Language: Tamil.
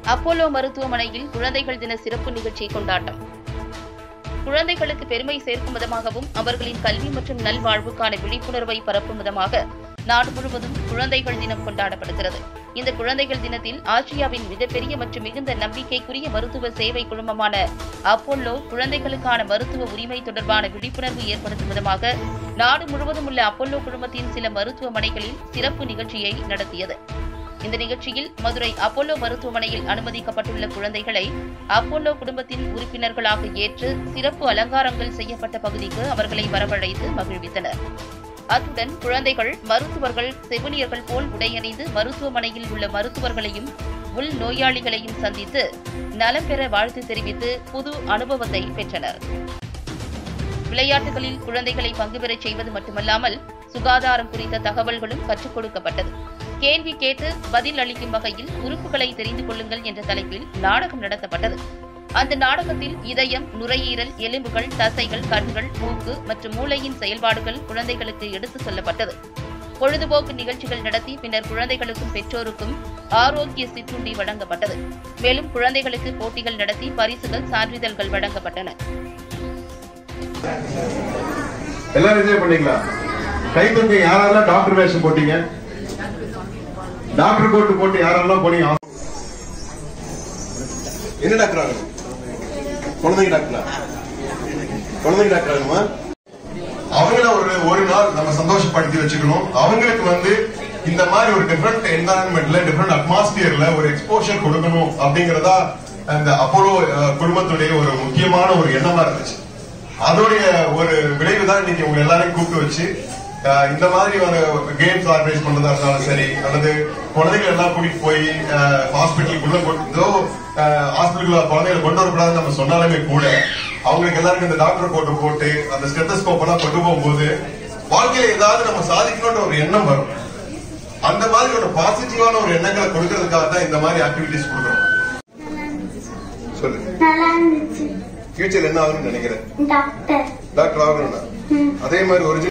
அப்போலோ மருத்துவமனையில் குழந்தைகள் தின சிறப்பு நிகழ்ச்சி கொண்டாட்டம் குழந்தைகளுக்கு பெருமை சேர்க்கும் விதமாகவும் அவர்களின் கல்வி மற்றும் நல்வாழ்வுக்கான விழிப்புணர்வை பரப்பும் விதமாக நாடு முழுவதும் குழந்தைகள் தினம் கொண்டாடப்படுகிறது இந்த குழந்தைகள் தினத்தில் ஆசியாவின் மிகப்பெரிய மற்றும் மிகுந்த நம்பிக்கைக்குரிய மருத்துவ சேவை குழுமமான அப்போலோ குழந்தைகளுக்கான மருத்துவ உரிமை தொடர்பான விழிப்புணர்வு ஏற்படுத்தும் விதமாக நாடு முழுவதும் உள்ள அப்போலோ குழுமத்தின் சில மருத்துவமனைகளில் சிறப்பு நிகழ்ச்சியை நடத்தியது இந்த நிகழ்ச்சியில் மதுரை அப்போலோ மருத்துவமனையில் அனுமதிக்கப்பட்டுள்ள குழந்தைகளை அப்போலோ குடும்பத்தின் உறுப்பினர்களாக ஏற்று சிறப்பு அலங்காரங்கள் செய்யப்பட்ட பகுதிக்கு அவர்களை வரவழைத்து மகிழ்வித்தனர் அத்துடன் குழந்தைகள் மருத்துவர்கள் செவிலியர்கள் போல் உடையணிந்து மருத்துவமனையில் உள்ள மருத்துவர்களையும் உள் நோயாளிகளையும் சந்தித்து நலம் பெற வாழ்த்து தெரிவித்து புது அனுபவத்தை பெற்றனர் விளையாட்டுகளில் குழந்தைகளை பங்கு பெறச் செய்வது மட்டுமல்லாமல் சுகாதாரம் குறித்த தகவல்களும் கற்றுக் கொடுக்கப்பட்டது கேள்வி கேட்டு பதில் அளிக்கும் வகையில் உறுப்புகளை தெரிந்து கொள்ளுங்கள் என்ற தலைப்பில் நாடகம் நடத்தப்பட்டது அந்த நாடகத்தில் இதயம் நுரையீரல் எலும்புகள் தசைகள் கண்கள் மூக்கு மற்றும் மூளையின் செயல்பாடுகள் குழந்தைகளுக்கு எடுத்துச் சொல்லப்பட்டது பொழுதுபோக்கு நிகழ்ச்சிகள் நடத்தி பின்னர் குழந்தைகளுக்கும் பெற்றோருக்கும் ஆரோக்கிய சிற்றுண்டி வழங்கப்பட்டது மேலும் குழந்தைகளுக்கு போட்டிகள் நடத்தி பரிசுகள் சான்றிதழ்கள் வழங்கப்பட்டன எல்லாரும் என்ஜாய் பண்ணீங்களா கை தூக்கி யாரெல்லாம் டாக்டர் வேஷம் போட்டீங்க டாக்டர் கோட்டு போட்டு யாரெல்லாம் போனீங்க என்ன டாக்டர் ஆகணும் குழந்தைங்க டாக்டரா குழந்தைங்க டாக்டர் ஆகணுமா அவங்கள ஒரு ஒரு நாள் நம்ம சந்தோஷப்படுத்தி வச்சுக்கணும் அவங்களுக்கு வந்து இந்த மாதிரி ஒரு டிஃப்ரெண்ட் என்வாரன்மெண்ட்ல டிஃப்ரெண்ட் அட்மாஸ்பியர்ல ஒரு எக்ஸ்போஷர் கொடுக்கணும் அப்படிங்கறதா அந்த அப்போலோ அஹ், குடும்பத்துடைய ஒரு முக்கியமான ஒரு எண்ணமா இருந்துச்சு அதோடைய ஒரு விளைவு தான் இன்னைக்கு உங்க எல்லாரையும் கூப்பிட்டு வச்சு அஹ், இந்த மாதிரி ஒரு கேம்ஸ் ஆர்கனைஸ் பண்றதா இருந்தாலும் சரி அல்லது குழந்தைகள் எல்லாம் கூட்டிட்டு போய் ஹாஸ்பிட்டலுக்குள்ள கொண்டு இதோ ஹாஸ்பிட்டலுக்குள்ள குழந்தைகளை கொண்டு வரக்கூடாதுன்னு நம்ம சொன்னாலுமே கூட அவங்களுக்கு எல்லாருக்கும் இந்த டாக்டர் கோட்டை போட்டு அந்த ஸ்டெத்தஸ்கோப் எல்லாம் கொண்டு போகும்போது வாழ்க்கையில ஏதாவது நம்ம சாதிக்கணும்ன்ற ஒரு எண்ணம் வரும் அந்த மாதிரி ஒரு பாசிட்டிவான ஒரு எண்ணங்களை கொடுக்கறதுக்காக தான் இந்த மாதிரி ஆக்டிவிட்டிஸ் கொடுக்குறோம் சொல்லு நல்லா இருந்துச்சு ஃபியூச்சர் என்ன ஆகணும்னு நினைக்கிறேன் டாக்டர் டாக்டர் ஆகணும்னா ம். அதே மாதிரி ஒரு